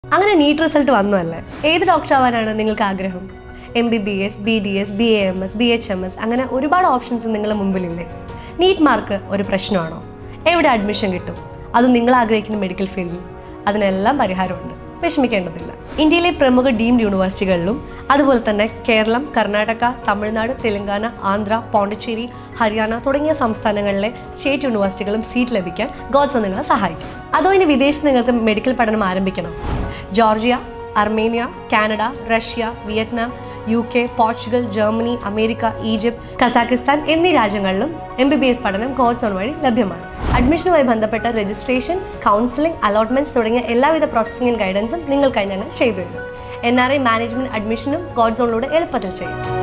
അങ്ങനെ NEET result വന്നതല്ലേ ഏത് ഡോക്ടർ ആവാനാണ് നിങ്ങൾക്ക് ആഗ്രഹം M B B S B D S B A M S B H M S അങ്ങനെ ഒരുപാട് ഓപ്ഷൻസ് നിങ്ങളുടെ മുമ്പിലില്ലേ നീറ്റ് മാർക്ക് ഒരു പ്രശ്നമാണോ എവിടെ അഡ്മിഷൻ കിട്ടും അത് നിങ്ങൾ ആഗ്രഹിക്കുന്ന മെഡിക്കൽ ഫീൽഡിൽ അതിനെല്ലാം പരിഹാരമുണ്ട് വിഷമിക്കേണ്ടതില്ല ഇന്ത്യയിലെ പ്രമുഖ ഡീംഡ് യൂണിവേഴ്സിറ്റികളിലും അതുപോലെ തന്നെ കേരളം കർണാടക തമിഴ്നാട് തെലങ്കാന ആന്ധ്ര പോണ്ടിച്ചേരി ഹരിയാന തുടങ്ങിയ സംസ്ഥാനങ്ങളിലെ സ്റ്റേറ്റ് യൂണിവേഴ്സിറ്റികളും സീറ്റ് ലഭിക്കാൻ ഗോഡ്സ് നിങ്ങളെ സഹായിക്കും അതോ ഇനി വിദേശത്ത് നിങ്ങൾക്ക് മെഡിക്കൽ പഠനം ആരംഭിക്കണം Georgia Armenia Canada Russia Vietnam U K Portugal Germany America Egypt Kazakhstan എന്നീ രാജ്യങ്ങളിലും എം ബി ബി എസ് പഠനം ഗോഡ്സ് ഓൺ വഴി ലഭ്യമാണ് അഡ്മിഷനുമായി ബന്ധപ്പെട്ട രജിസ്ട്രേഷൻ കൗൺസിലിംഗ് അലോട്ട്മെന്റ്സ് തുടങ്ങിയ എല്ലാവിധ പ്രോസസ്സിംഗ് ആൻഡ് ഗൈഡൻസും നിങ്ങൾക്കായി ഞങ്ങൾ ചെയ്തു തരും എൻ ആർ ഐ മാനേജ്മെന്റ് അഡ്മിഷനും ഗോഡ്സ് ഓണിലൂടെ എളുപ്പത്തിൽ ചെയ്യും